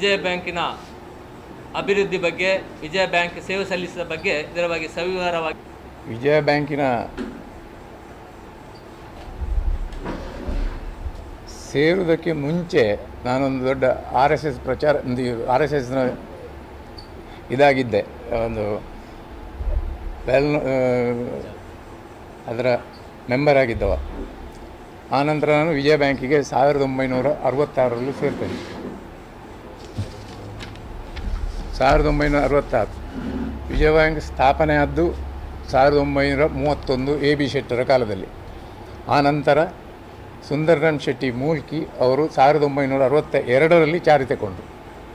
ವಿಜಯ ಬ್ಯಾಂಕಿನ ಅಭಿವೃದ್ಧಿ ಬಗ್ಗೆ ವಿಜಯ ಬ್ಯಾಂಕ್ ಸೇವೆ ಸಲ್ಲಿಸಿದ ಬಗ್ಗೆ ಇದರ ಬಗ್ಗೆ ಸವಿವರವಾಗಿ ವಿಜಯ ಬ್ಯಾಂಕಿನ ಸೇರುವುದಕ್ಕೆ ಮುಂಚೆ ನಾನೊಂದು ದೊಡ್ಡ ಆರ್ ಎಸ್ ಎಸ್ ಪ್ರಚಾರ ಒಂದು ಆರ್ ಎಸ್ ಎಸ್ನ ಇದಾಗಿದ್ದೆ ಒಂದು ವೆಲ್ ಅದರ ಮೆಂಬರ್ ಆಗಿದ್ದವ ಆನಂತರ ನಾನು ವಿಜಯ ಬ್ಯಾಂಕಿಗೆ ಸಾವಿರದ ಒಂಬೈನೂರ ಅರವತ್ತಾರರಲ್ಲಿ ಸೇರ್ತೇನೆ ಸಾವಿರದ ಒಂಬೈನೂರ ಅರವತ್ತಾರು ವಿಜಯ ಬ್ಯಾಂಕ್ ಸ್ಥಾಪನೆ ಆದ್ದು ಸಾವಿರದ ಒಂಬೈನೂರ ಮೂವತ್ತೊಂದು ಎ ಬಿ ಶೆಟ್ಟರ ಕಾಲದಲ್ಲಿ ಆನಂತರ ಸುಂದರರಾಮ್ ಶೆಟ್ಟಿ ಮೂಲ್ಕಿ ಅವರು ಸಾವಿರದ ಒಂಬೈನೂರ ಅರವತ್ತ ಎರಡರಲ್ಲಿ ಚಾರಿ ತಗೊಂಡ್ರು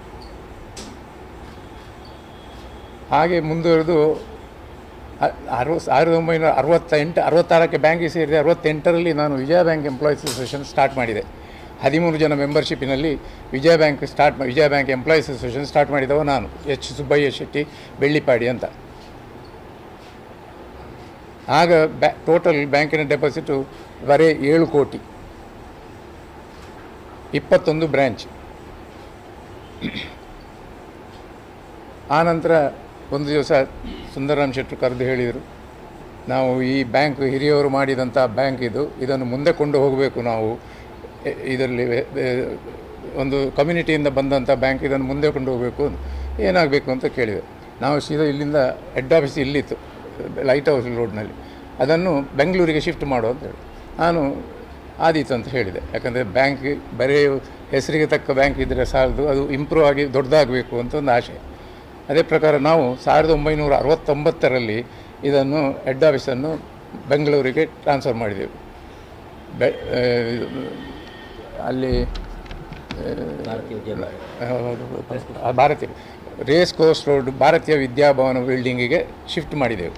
ಹಾಗೆ ಮುಂದುವರೆದು ಅ- ಅರವ ಸಾವಿರದ ಒಂಬೈನೂರ ಅರವತ್ತೆಂಟು ಅರವತ್ತಾರಕ್ಕೆ ಬ್ಯಾಂಕಿಗೆ ಸೇರಿದೆ ಅರವತ್ತೆಂಟರಲ್ಲಿ ನಾನು Vijaya bank employees association start ಮಾಡಿದೆ ಹದಿಮೂರು ಜನ ಮೆಂಬರ್ಶಿಪ್ಪಿನಲ್ಲಿ ವಿಜಯ ಬ್ಯಾಂಕ್ ಸ್ಟಾರ್ಟ್ ಮಾ- Vijaya bank employees association start ಮಾಡಿದವ ನಾನು ಎಚ್ ಸುಬ್ಬಯ್ಯ ಶೆಟ್ಟಿ ಬೆಳ್ಳಿಪಾಡಿ ಅಂತ ಆಗ ಬ್ಯಾ ಟೋಟಲ್ ಬ್ಯಾಂಕಿನ ಡೆಪಾಸಿಟು ಬರೀ ಏಳು ಕೋಟಿ ಇಪ್ಪತ್ತೊಂದು ಬ್ರ್ಯಾಂಚ್ ಆನಂತರ ಒಂದು ದಿವಸ ಸುಂದರರಾಮ್ ಶೆಟ್ಟರು ಕರೆದು ಹೇಳಿದರು ನಾವು ಈ ಬ್ಯಾಂಕ್ ಹಿರಿಯವರು ಮಾಡಿದಂಥ ಬ್ಯಾಂಕ್ ಇದು ಇದನ್ನು ಮುಂದೆ ಕೊಂಡು ಹೋಗಬೇಕು ನಾವು ಎ- ಇದರಲ್ಲಿ ವೆ- ವೆ- ಒಂದು ಕಮ್ಯುನಿಟಿಯಿಂದ ಬಂದಂಥ ಬ್ಯಾಂಕ್ ಇದನ್ನು ಮುಂದೆ ಕೊಂಡು ಹೋಗಬೇಕು ಏನಾಗಬೇಕು ಅಂತ ಕೇಳಿದೆ ನಾವು ಸೀದಾ ಇಲ್ಲಿಂದ ಹೆಡ್ ಆಫೀಸ್ ಇಲ್ಲಿತ್ತು ಲೈಟ್ ಹೌಸ್ ರೋಡ್ನಲ್ಲಿ ಅದನ್ನು ಬೆಂಗಳೂರಿಗೆ ಶಿಫ್ಟ್ ಮಾಡು ಅಂತ ಹೇಳಿ ನಾನು ಆದೀತು ಅಂತ ಹೇಳಿದೆ ಯಾಕಂದರೆ ಬ್ಯಾಂಕ್ ಬರೀ ಹೆಸರಿಗೆ ತಕ್ಕ ಬ್ಯಾಂಕ್ ಇದ್ದರೆ ಸಾಲದು ಅದು ಇಂಪ್ರೂವ್ ಆಗಿ ದೊಡ್ಡದಾಗಬೇಕು ಅಂತ ಒಂದು ಆಸೆ ಅದೇ ಪ್ರಕಾರ ನಾವು ಸಾವಿರದ ಒಂಬೈನೂರ ಅರವತ್ತೊಂಬತ್ತರಲ್ಲಿ ಇದನ್ನು ಹೆಡ್ ಆಫೀಸನ್ನು ಬೆಂಗಳೂರಿಗೆ ಟ್ರಾನ್ಸ್ಫರ್ ಮಾಡಿದೆವು ಬೆ ಆ, ಇದು, ಅಲ್ಲಿ ಹೌದು, ಆ, ಭಾರತೀಯ ರೇಸ್ ಕೋರ್ಸ್ ರೋಡ್ ಭಾರತೀಯ ವಿದ್ಯಾಭವನ ಬಿಲ್ಡಿಂಗಿಗೆ ಶಿಫ್ಟ್ ಮಾಡಿದೆವು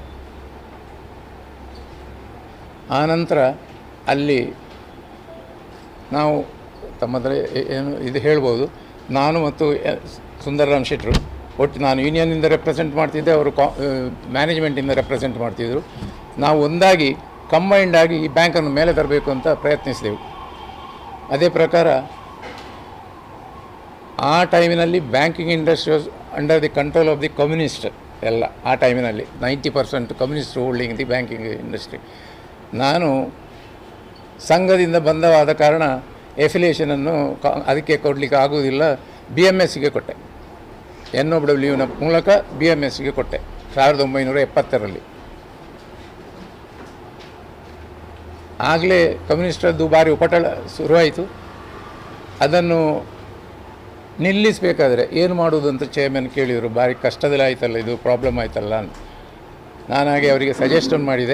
ಆನಂತರ ಅಲ್ಲಿ ನಾವು ತಮ್ಮ ಹತ್ರ ಏ- ಏನು ಇದು ಹೇಳ್ಬೋದು ನಾನು ಮತ್ತು ಎ- ಸುಂದರರಾಮ್ ಶೆಟ್ಟರು ಒಟ್ಟು ನಾನು ಯೂನಿಯನ್ನಿಂದ ರೆಪ್ರೆಸೆಂಟ್ ಮಾಡ್ತಿದ್ದೆ ಅವರು ಕಾ ಮ್ಯಾನೇಜ್ಮೆಂಟಿಂದ ರೆಪ್ರೆಸೆಂಟ್ ಮಾಡ್ತಿದ್ದರು ನಾವು ಒಂದಾಗಿ ಕಂಬೈಂಡ್ ಆಗಿ ಈ ಬ್ಯಾಂಕನ್ನು ಮೇಲೆ ತರಬೇಕು ಅಂತ ಪ್ರಯತ್ನಿಸಿದೆವು ಅದೇ ಪ್ರಕಾರ ಆ ಟೈಮಿನಲ್ಲಿ banking industry was under the control of the communist ಎಲ್ಲ ಆ ಟೈಮಿನಲ್ಲಿ ninety percent communist holding the banking industry ನಾನು ಸಂಘದಿಂದ ಬಂದವಾದ ಕಾರಣ ಎಫಿಲಿಯೇಷನನ್ನು ಕ ಅದಕ್ಕೆ ಕೊಡಲಿಕ್ಕೆ ಆಗುವುದಿಲ್ಲ ಬಿ ಎಮ್ ಎಸ್ಸಿಗೆ ಕೊಟ್ಟೆ ಎನ್ ಒ ಡಬ್ಲ್ಯೂನ ಮೂಲಕ ಬಿ ಎಮ್ ಎಸ್ಸಿಗೆ ಕೊಟ್ಟೆ ಸಾವಿರದ ಒಂಬೈನೂರ ಎಪ್ಪತ್ತರಲ್ಲಿ ಆಗಲೇ ಕಮ್ಯುನಿಸ್ಟದ್ದು ಭಾರಿ ಉಪಟಳ ಶುರುವಾಯಿತು ಅದನ್ನು ನಿಲ್ಲಿಸಬೇಕಾದ್ರೆ ಏನು ಮಾಡೋದು ಅಂತ ಚೇರ್ಮನ್ ಕೇಳಿದರು ಭಾರಿ ಕಷ್ಟದಲ್ಲಿ ಆಯ್ತಲ್ಲ ಇದು ಪ್ರಾಬ್ಲಮ್ ಆಯ್ತಲ್ಲ ಅಂತ ನಾನು ಹಾಗೆ ಅವರಿಗೆ ಸಜೆಷನ್ ಮಾಡಿದೆ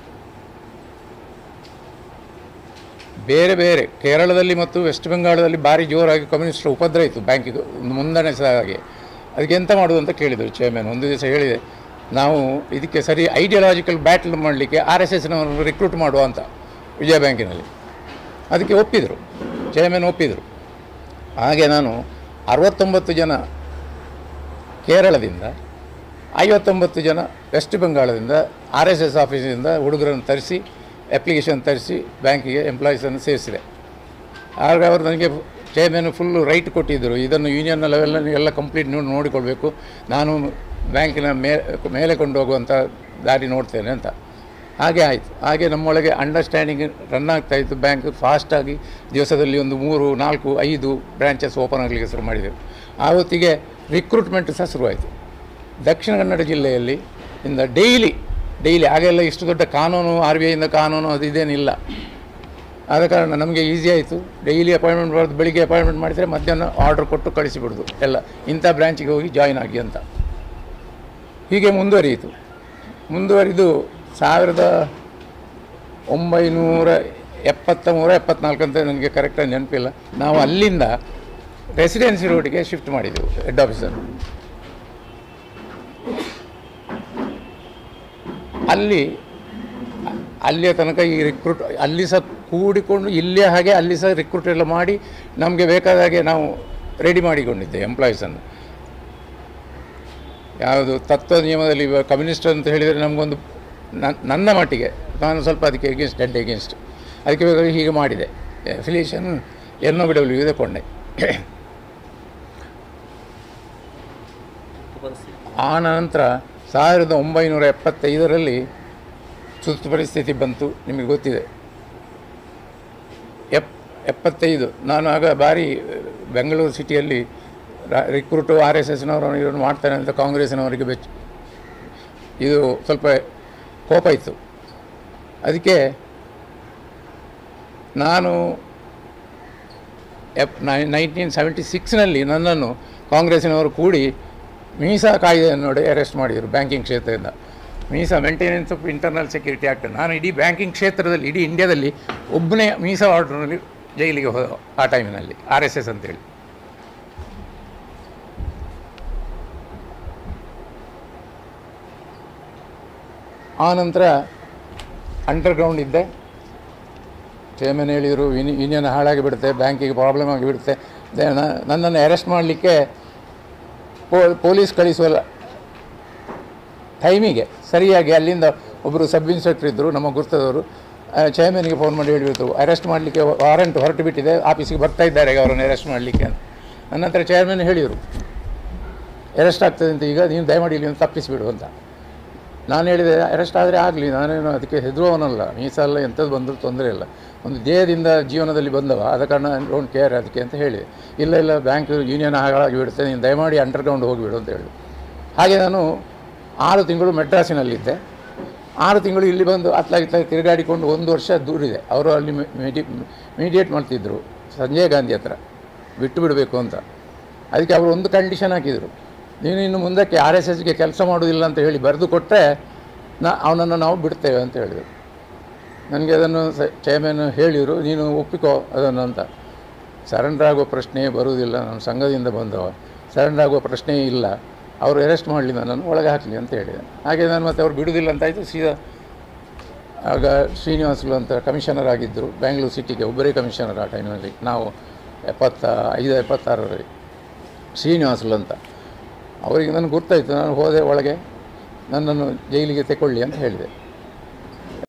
ಬೇರೆ ಬೇರೆ ಕೇರಳದಲ್ಲಿ ಮತ್ತು ವೆಸ್ಟ್ ಬೆಂಗಾಳದಲ್ಲಿ ಭಾರಿ ಜೋರಾಗಿ ಕಮ್ಯುನಿಸ್ಟರ ಉಪದ್ರ ಇತ್ತು ಬ್ಯಾಂಕಿಗೆ ಮುಂದನೆ ಸಹ ಹಾಗೆ ಅದಕ್ಕೆ ಎಂತ ಮಾಡೋದು ಅಂತ ಕೇಳಿದರು ಚೇರ್ಮನ್ ಒಂದು ದಿವಸ ಹೇಳಿದೆ ನಾವು ಇದಕ್ಕೆ ಸರಿ ಐಡಿಯಾಲಜಿಕಲ್ ಬ್ಯಾಟಲ್ ಮಾಡಲಿಕ್ಕೆ ಆರ್ ಎಸ್ ಎಸ್ನವರನ್ನು ರಿಕ್ರೂಟ್ ಮಾಡುವ ಅಂತ ವಿಜಯ ಬ್ಯಾಂಕಿನಲ್ಲಿ ಅದಕ್ಕೆ ಒಪ್ಪಿದರು ಚೇರ್ಮನ್ ಒಪ್ಪಿದರು ಹಾಗೆ ನಾನು ಅರವತ್ತೊಂಬತ್ತು ಜನ ಕೇರಳದಿಂದ ಐವತ್ತೊಂಬತ್ತು ಜನ ವೆಸ್ಟ್ ಬೆಂಗಾಳದಿಂದ ಆರ್ ಎಸ್ ಎಸ್ ಆಫೀಸಿಂದ ಹುಡುಗರನ್ನು ತರಿಸಿ ಅಪ್ಲಿಕೇಶನ್ ತರಿಸಿ ಬ್ಯಾಂಕಿಗೆ ಎಂಪ್ಲಾಯೀಸನ್ನು ಸೇರಿಸಿದೆ ಆಗ ಅವರು ನನಗೆ ಚೇರ್ಮನ್ ಫುಲ್ಲು ರೈಟ್ ಕೊಟ್ಟಿದ್ದರು ಇದನ್ನು ಯೂನಿಯನ್ ಲೆವೆಲ್ನಲ್ಲಿ ಎಲ್ಲ ಕಂಪ್ಲೀಟ್ ನೀವು ನೋಡಿಕೊಳ್ಬೇಕು ನಾನು ಬ್ಯಾಂಕಿನ ಮೇ ಮೇಲೆ ಕೊಂಡು ಹೋಗುವಂಥ ದಾರಿ ನೋಡ್ತೇನೆ ಅಂತ ಹಾಗೆ ಆಯಿತು ಹಾಗೆ ನಮ್ಮೊಳಗೆ ಅಂಡರ್ಸ್ಟ್ಯಾಂಡಿಂಗ್ ರನ್ ಆಗ್ತಾಯಿತ್ತು ಬ್ಯಾಂಕ್ ಫಾಸ್ಟಾಗಿ ದಿವಸದಲ್ಲಿ ಒಂದು ಮೂರು ನಾಲ್ಕು ಐದು ಬ್ರ್ಯಾಂಚಸ್ ಓಪನ್ ಆಗಲಿಕ್ಕೆ ಶುರು ಮಾಡಿದೆವು ಆ ಹೊತ್ತಿಗೆ ರಿಕ್ರೂಟ್ಮೆಂಟ್ ಸಹ ಶುರುವಾಯಿತು ದಕ್ಷಿಣ ಕನ್ನಡ ಜಿಲ್ಲೆಯಲ್ಲಿ ಇಂದ ಡೈಲಿ ಡೈಲಿ ಆಗೆಲ್ಲ ಇಷ್ಟು ದೊಡ್ಡ ಕಾನೂನು ಆರ್ ಬಿ ಐಯಿಂದ ಕಾನೂನು ಅದು ಇದೇನಿಲ್ಲ ಆದ ಕಾರಣ ನಮಗೆ ಈಸಿ ಆಯಿತು ಡೈಲಿ ಅಪಾಯಿಂಟ್ಮೆಂಟ್ ಬರೋದು ಬೆಳಿಗ್ಗೆ ಅಪಾಯಿಂಟ್ಮೆಂಟ್ ಮಾಡಿದರೆ ಮಧ್ಯಾಹ್ನ ಆರ್ಡರ್ ಕೊಟ್ಟು ಕಳಿಸಿಬಿಡೋದು ಎಲ್ಲ ಇಂಥ ಬ್ರ್ಯಾಂಚಿಗೆ ಹೋಗಿ ಜಾಯಿನ್ ಆಗಿ ಅಂತ ಹೀಗೆ ಮುಂದುವರಿಯಿತು ಮುಂದುವರಿದು ಸಾವಿರದ ಒಂಬೈನೂರ ಎಪ್ಪತ್ತ ಮೂರ ಎಪ್ಪತ್ನಾಲ್ಕು ಅಂತ ನನಗೆ ಕರೆಕ್ಟಾಗಿ ನೆನಪಿಲ್ಲ ನಾವು ಅಲ್ಲಿಂದ ರೆಸಿಡೆನ್ಸಿ ರೋಡಿಗೆ ಶಿಫ್ಟ್ ಮಾಡಿದೆವು ಹೆಡ್ ಆಫೀಸರ್ ಅಲ್ಲಿ ಅಲ್ಲಿಯ ತನಕ ಈ ರಿಕ್ರೂಟ್ ಅಲ್ಲಿ ಸಹ ಕೂಡಿಕೊಂಡು ಇಲ್ಲೇ ಹಾಗೆ ಅಲ್ಲಿ ಸಹ ರಿಕ್ರೂಟ್ ಎಲ್ಲ ಮಾಡಿ ನಮಗೆ ಬೇಕಾದ ಹಾಗೆ ನಾವು ರೆಡಿ ಮಾಡಿಕೊಂಡಿದ್ದೆ ಎಂಪ್ಲಾಯೀಸನ್ನು ಯಾವುದು ತತ್ವ ನಿಯಮದಲ್ಲಿ ಇವಾಗ ಕಮ್ಯುನಿಸ್ಟ್ ಅಂತ ಹೇಳಿದರೆ ನಮಗೊಂದು ನನ್- ನನ್ನ ಮಟ್ಟಿಗೆ ನಾನು ಸ್ವಲ್ಪ ಅದಕ್ಕೆ ಎಗೇನ್ಸ್ಟ್ ಡೆಡ್ ಎಗೇನ್ಸ್ಟ್ ಅದಕ್ಕೆ ಬೇಕಾದ್ರೆ ಹೀಗೆ ಮಾಡಿದೆ affiliation N O B W ಇದೆ ಕೊಂಡೆ ಆ ನಂತರ ಸಾವಿರದ ಒಂಬೈನೂರ ಎಪ್ಪತ್ತೈದರಲ್ಲಿ ತುರ್ತು ಪರಿಸ್ಥಿತಿ ಬಂತು ನಿಮಗೆ ಗೊತ್ತಿದೆ ಎಪ್ ಎಪ್ಪತ್ತೈದು ನಾನು ಆಗ ಭಾರಿ ಬೆಂಗಳೂರು ಸಿಟಿಯಲ್ಲಿ ರಿಕ್ರೂಟು ಆರ್ ಎಸ್ ಎಸ್ನವರು ಇವನು ಮಾಡ್ತಾನೆ ಅಂತ ಕಾಂಗ್ರೆಸ್ಸಿನವರಿಗೆ ಬೆಚ್ಚ ಇದು ಸ್ವಲ್ಪ ಕೋಪ ಇತ್ತು ಅದಕ್ಕೆ ನಾನು ಎಪ್ ನೈ ನೈನ್ಟೀನ್ ಸೆವೆಂಟಿ ಸಿಕ್ಸ್ನಲ್ಲಿ ನನ್ನನ್ನು ಕಾಂಗ್ರೆಸ್ಸಿನವರು ಕೂಡಿ ಮೀಸಾ ಕಾಯ್ದೆಯನ್ನು ನೋಡಿ ಅರೆಸ್ಟ್ ಮಾಡಿದರು ಬ್ಯಾಂಕಿಂಗ್ ಕ್ಷೇತ್ರದಿಂದ MISA maintenance of internal security act ನಾನು ಇಡೀ ಬ್ಯಾಂಕಿಂಗ್ ಕ್ಷೇತ್ರದಲ್ಲಿ ಇಡೀ ಇಂಡಿಯಾದಲ್ಲಿ ಒಬ್ಬನೇ ಮೀಸಾ ಆರ್ಡ್ರ್ನಲ್ಲಿ ಜೈಲಿಗೆ ಹೋದ ಆ ಟೈಮಿನಲ್ಲಿ ಆರ್ ಎಸ್ ಎಸ್ ಅಂತೇಳಿ ಆ ನಂತರ ಅಂಡರ್ಗ್ರೌಂಡ್ ಇದ್ದೆ ಚೇರ್ಮನ್ ಹೇಳಿದರು ಯೂನಿ ಯೂನಿಯನ್ ಹಾಳಾಗಿ ಬಿಡುತ್ತೆ ಬ್ಯಾಂಕಿಗೆ ಪ್ರಾಬ್ಲಮ್ ಆಗಿಬಿಡುತ್ತೆ ದೆ- ನ- ನನ್ನನ್ನು ಅರೆಸ್ಟ್ ಮಾಡಲಿಕ್ಕೆ ಪೋ ಪೊಲೀಸ್ ಕಳಿಸುವ ಟೈಮಿಗೆ ಸರಿಯಾಗಿ ಅಲ್ಲಿಂದ ಒಬ್ಬರು ಸಬ್ ಇನ್ಸ್ಪೆಕ್ಟರ್ ಇದ್ದರು ನಮ್ಮ ಗುರ್ತದವರು ಚೇರ್ಮನ್ಗೆ ಫೋನ್ ಮಾಡಿ ಹೇಳಿಬಿಟ್ಟು ಅರೆಸ್ಟ್ ಮಾಡಲಿಕ್ಕೆ ವಾರೆಂಟ್ ಹೊರಟು ಬಿಟ್ಟಿದೆ ಆಫೀಸಿಗೆ ಬರ್ತಾ ಇದ್ದಾರೆ ಈಗ ಅವರನ್ನು ಅರೆಸ್ಟ್ ಮಾಡಲಿಕ್ಕೆ ಅಂತ ನನ್ನ ಹತ್ರ ಚೇರ್ಮನ್ ಹೇಳಿದರು ಅರೆಸ್ಟ್ ಆಗ್ತದೆ ಅಂತ ಈಗ ನೀನು ದಯಮಾಡಿ ಇಲ್ಲಿ ತಪ್ಪಿಸಿಬಿಡು ಅಂತ ನಾನು ಹೇಳಿದೆ ಅರೆಸ್ಟ್ ಆದರೆ ಆಗಲಿ ನಾನೇನು ಅದಕ್ಕೆ ಹೆದರುವವನಲ್ಲ ಮೀಸಲ್ಲ ಎಂಥದ್ದು ಬಂದರೂ ತೊಂದರೆ ಇಲ್ಲ ಒಂದು ದೇಹದಿಂದ ಜೀವನದಲ್ಲಿ ಬಂದವ ಆದ ಕಾರಣ ಡೋಂಟ್ ಕೇರ್ ಅದಕ್ಕೆ ಅಂತ ಹೇಳಿದೆ ಇಲ್ಲ ಇಲ್ಲ ಬ್ಯಾಂಕ್ ಯೂನಿಯನ್ ಹಾಳಾಗಿ ಬಿಡುತ್ತೆ ನೀನು ದಯಮಾಡಿ ಅಂಡರ್ಗ್ರೌಂಡ್ ಹೋಗಿಬಿಡು ಅಂತ ಹೇಳಿದೆ ಹಾಗೆ ನಾನು ಆರು ತಿಂಗಳು ಮೆಡ್ರಾಸಿನಲ್ಲಿದ್ದೆ ಆರು ತಿಂಗಳು ಇಲ್ಲಿ ಬಂದು ಅತ್ಲಾಗಿತ್ಲಾಗಿ ತಿರುಗಾಡಿಕೊಂಡು ಒಂದು ವರ್ಷ ದೂರಿದೆ ಅವರು ಅಲ್ಲಿ ಮೆಡಿ ಮೀಡಿಯೇಟ್ ಮಾಡ್ತಿದ್ದರು ಸಂಜಯ್ ಗಾಂಧಿ ಹತ್ರ ಬಿಟ್ಟು ಬಿಡಬೇಕು ಅಂತ ಅದಕ್ಕೆ ಅವರು ಒಂದು ಕಂಡೀಷನ್ ಹಾಕಿದರು ನೀನು ಇನ್ನು ಮುಂದಕ್ಕೆ ಆರ್ ಎಸ್ ಎಸ್ಗೆ ಕೆಲಸ ಮಾಡೋದಿಲ್ಲ ಅಂತ ಹೇಳಿ ಬರೆದು ಕೊಟ್ಟರೆ ನಾ ಅವನನ್ನು ನಾವು ಬಿಡ್ತೇವೆ ಅಂತ ಹೇಳಿದರು ನನಗೆ ಅದನ್ನು ಸ ಚೇರ್ಮನ್ ಹೇಳಿದರು ನೀನು ಒಪ್ಪಿಕೋ ಅದನ್ನು ಅಂತ ಸರೆಂಡರ್ ಆಗೋ ಪ್ರಶ್ನೆಯೇ ಬರುವುದಿಲ್ಲ ನಾನು ಸಂಘದಿಂದ ಬಂದವ ಸರೆಂಡರ್ ಆಗೋ ಪ್ರಶ್ನೆಯೇ ಇಲ್ಲ ಅವರು ಅರೆಸ್ಟ್ ಮಾಡಲಿ ನನ್ನನ್ನು ಒಳಗೆ ಹಾಕಲಿ ಅಂತ ಹೇಳಿದೆ ಹಾಗೆ ನಾನು ಮತ್ತೆ ಅವ್ರು ಬಿಡುವುದಿಲ್ಲ ಅಂತಾಯಿತು ಸೀದಾ ಆಗ ಶ್ರೀನಿವಾಸುಲು ಅಂತ ಕಮಿಷನರ್ ಆಗಿದ್ದರು ಬ್ಯಾಂಗ್ಳೂರು ಸಿಟಿಗೆ ಒಬ್ಬರೇ ಕಮಿಷನರ್ ಆ ಟೈಮಲ್ಲಿ ನಾವು ಎಪ್ಪತ್ತ ಐದು ಎಪ್ಪತ್ತಾರರಲ್ಲಿ ಶ್ರೀನಿವಾಸುಲು ಅಂತ ಅವರಿಗೆ ನನಗೆ ಗೊತ್ತಾಯಿತು ನಾನು ಹೋದೆ ಒಳಗೆ ನನ್ನನ್ನು ಜೈಲಿಗೆ ತೆಕೊಳ್ಳಿ ಅಂತ ಹೇಳಿದೆ